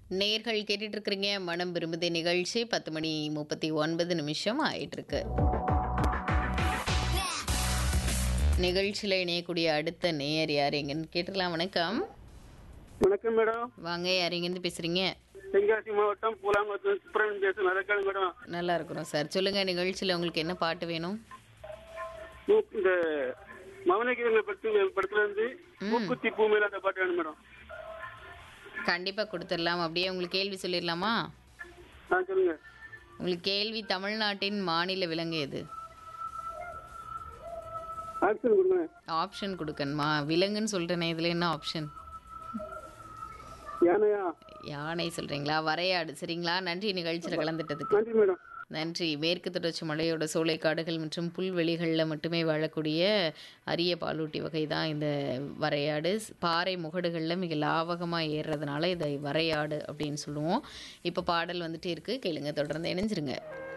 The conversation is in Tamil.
நேர்கள் கேட்டுட்டு இருக்கிறீங்க மனம் விரும்புதே நிகழ்ச்சி பத்து மணி முப்பத்தி ஒன்பது நிமிஷம் ஆயிட்டு இருக்கு நிகழ்ச்சியில் இணையக்கூடிய அடுத்த நேயர் யார் எங்கன்னு கேட்டுக்கலாம் வணக்கம் வணக்கம் மேடம் வாங்க யார் எங்கேருந்து பேசுறீங்க தென்காசி மாவட்டம் பூலாங்குளத்து சுப்பிரமணியன் பேசுறேன் அதற்கான மேடம் நல்லா இருக்கிறோம் சார் சொல்லுங்க நிகழ்ச்சியில் உங்களுக்கு என்ன பாட்டு வேணும் மூ- இந்த மவனகிரிங்க படத்து படத்துல இருந்து மூக்குத்தி பூ மேல அந்த பாட்டு வேணும் மேடம் கண்டிப்பா கொடுத்துடலாம் அப்படியே உங்களுக்கு கேள்வி சொல்லிடலாமா ஆ சொல்லுங்க உங்களுக்கு கேள்வி தமிழ்நாட்டின் மாநில விலங்கு எது ஆக்சன் கொடுங்க ஆப்ஷன் கொடுக்கணுமா விலங்குன்னு சொல்றேனே இதுல என்ன ஆப்ஷன் யானையா யானை சொல்றீங்களா வரையாடு சரிங்களா நன்றி நிகழ்ச்சியில் கலந்துட்டதுக்கு நன்றி மேடம் நன்றி மேற்கு தொடர்ச்சி மலையோட சோலைக்காடுகள் மற்றும் புல்வெளிகளில் மட்டுமே வாழக்கூடிய அரிய பாலூட்டி வகை தான் இந்த வரையாடு பாறை முகடுகளில் மிக லாவகமாக ஏறுறதுனால இதை வரையாடு அப்படின்னு சொல்லுவோம் இப்போ பாடல் வந்துட்டே இருக்கு கேளுங்க தொடர்ந்து இணைஞ்சிருங்க